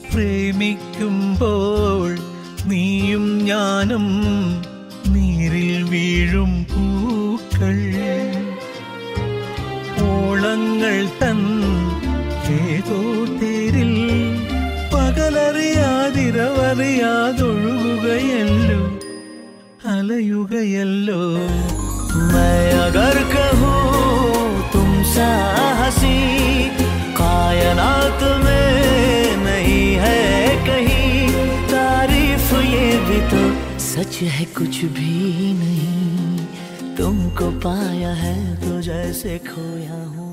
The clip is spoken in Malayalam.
പ്രേമിക്കുമ്പോൾ നീയും ഞാനും നീരിൽ വീഴും പൂക്കൾ ഓളങ്ങൾ തൻ ഏതോ തേരിൽ പകലറിയാതിരവറിയാതൊഴുകുകയല്ലോ അലയുകയല്ലോ मैं अगर कहूँ तुम साहसी कायनात में नहीं है कहीं तारीफ ये भी तो सच है कुछ भी नहीं तुमको पाया है तो जैसे खोया हूँ